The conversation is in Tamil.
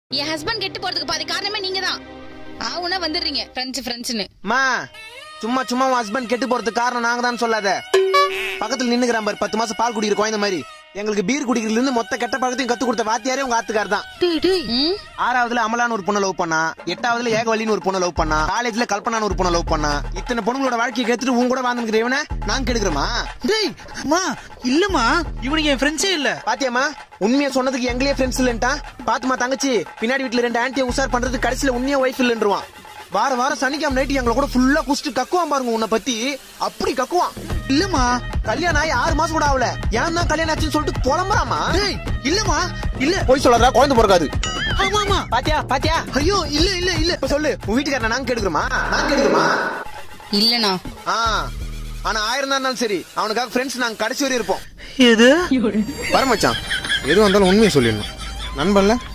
என் ஹஸ்பண்ட் கெட்டு போறதுக்கு பாதி காரணமே நீங்க தான் ஆவுனா வந்துடுறீங்க ஃப்ரெண்ட்ஸ் ஃப்ரெண்ட்ஸ்னு மா சும்மா சும்மா உன் ஹஸ்பண்ட் கெட்டு போறதுக்கு காரணம் நாங்க தான் சொல்லாத பக்கத்துல நின்னுக்கிறான் பாரு பத்து மாசம் பால் குடிக்கிற குழந்தை மாதிரி எங்களுக்கு பீர் குடிக்கிறதுல இருந்து மொத்த கெட்ட பழக்கத்தையும் கத்து கொடுத்த வாத்தியாரே உங்க ஆத்துக்கார் தான் ம் ஆறாவதுல அமலான்னு ஒரு பொண்ணை லவ் பண்ணா எட்டாவதுல ஏகவல்லின்னு ஒரு பொண்ணை லவ் பண்ணா காலேஜ்ல கல்பனான்னு ஒரு பொண்ணை லவ் பண்ணா இத்தனை பொண்ணுங்களோட வாழ்க்கையை கெடுத்துட்டு உன் கூட வாழ்ந்துக்கிற இவனை நாங்க கெடுக்கிறோமா டேய் அம்மா இல்லம்மா இவனுக்கு என் ஃப்ரெண்ட்ஸே இல்ல பாத்தியாமா உண்மையா சொன்னதுக்கு எங்களே ஃப்ரெண்ட்ஸ் இல்லன்ட்டா பாத்துமா தங்கச்சி பின்னாடி வீட்டுல ரெண்டு ஆன்டியை உசார் பண்றது கடைசியில உண்மையா ஒய்ஃப் இல்லன்றுவான் வார வாரம் சனிக்கிழமை நைட்டு எங்களை கூட ஃபுல்லா குடிச்சிட்டு கக்குவான் பாருங்க உன்னை பத்தி அப்படி கக்குவான் இல்லம்மா கல்யாணம் ஆகி ஆறு மாசம் கூட ஆகல ஏன் தான் கல்யாணம் ஆச்சுன்னு சொல்லிட்டு புலம்புறாமா டேய் இல்லம்மா இல்ல போய் சொல்லாதா குழந்தை பிறக்காது ஆமாமா பாத்தியா பாத்தியா ஐயோ இல்ல இல்ல இல்ல இப்ப சொல்லு உன் வீட்டுக்காரன நாங்க கெடுக்கிறோமா நாங்க கெடுக்கிறோமா இல்லண்ணா ஆ ஆனா ஆயிரம் தான் இருந்தாலும் சரி அவனுக்காக ஃப்ரெண்ட்ஸ் நாங்க கடைசி வரையும் இருப்போம் எது வர மச்சான் எது வந்தாலும் உண்மையை சொல்லிடணும் நண்பன்ல